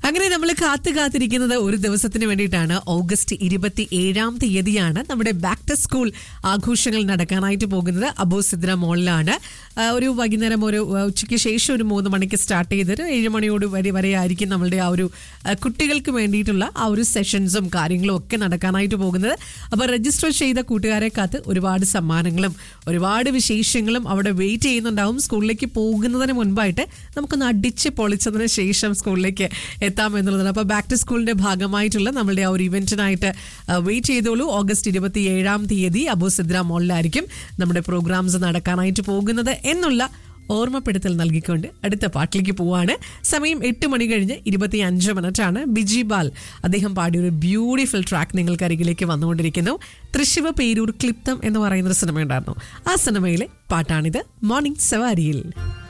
അങ്ങനെ നമ്മൾ കാത്തു കാത്തിരിക്കുന്നത് ഒരു ദിവസത്തിന് വേണ്ടിയിട്ടാണ് ഓഗസ്റ്റ് ഇരുപത്തി ഏഴാം തീയതിയാണ് നമ്മുടെ ബാക്ക് ടു സ്കൂൾ ആഘോഷങ്ങൾ നടക്കാനായിട്ട് പോകുന്നത് അബോസിദ്ര മോളിലാണ് ആ, ഒരു വൈകുന്നേരം ഒരു ആ, ഉച്ചയ്ക്ക് ശേഷം ഒരു മൂന്ന് മണിക്ക് സ്റ്റാർട്ട് ചെയ്തൊരു ഏഴ് മണിയോട് വരെ വരെ ആയിരിക്കും നമ്മളുടെ ആ ഒരു ആ, കുട്ടികൾക്ക് വേണ്ടിയിട്ടുള്ള ആ ഒരു സെഷൻസും കാര്യങ്ങളും ഒക്കെ നടക്കാനായിട്ട് പോകുന്നത് അപ്പോൾ രജിസ്റ്റർ ചെയ്ത കൂട്ടുകാരെ കാത്ത് ഒരുപാട് സമ്മാനങ്ങളും ഒരുപാട് വിശേഷങ്ങളും അവിടെ വെയിറ്റ് ചെയ്യുന്നുണ്ടാവും സ്കൂളിലേക്ക് പോകുന്നതിന് മുൻപായിട്ട് നമുക്കൊന്ന് അടിച്ച് പൊളിച്ചതിന് ശേഷം സ്കൂളിലേക്ക് എത്താം എന്നുള്ളതാണ് അപ്പോൾ ബാക്ക് ടു സ്കൂളിന്റെ ഭാഗമായിട്ടുള്ള നമ്മളുടെ ആ ഒരു ഇവന്റിനായിട്ട് വെയിറ്റ് ചെയ്തോളൂ ഓഗസ്റ്റ് ഇരുപത്തി ഏഴാം തീയതി അബുസിദ്ര മോളിലായിരിക്കും നമ്മുടെ പ്രോഗ്രാംസ് നടക്കാനായിട്ട് പോകുന്നത് എന്നുള്ള ഓർമ്മപ്പെടുത്തൽ നൽകിക്കൊണ്ട് അടുത്ത പാട്ടിലേക്ക് പോവാണ് സമയം എട്ട് മണി കഴിഞ്ഞ് ഇരുപത്തി അഞ്ച് മിനിറ്റ് ആണ് ബിജി ബാൽ അദ്ദേഹം പാടിയ ഒരു ബ്യൂട്ടിഫുൾ ട്രാക്ക് നിങ്ങൾക്ക് അരികിലേക്ക് വന്നുകൊണ്ടിരിക്കുന്നു തൃശിവ പേരൂർ ക്ലിപ്തം എന്ന് പറയുന്ന ഒരു സിനിമ ഉണ്ടായിരുന്നു ആ സിനിമയിലെ പാട്ടാണിത് മോർണിംഗ് സവാരിയിൽ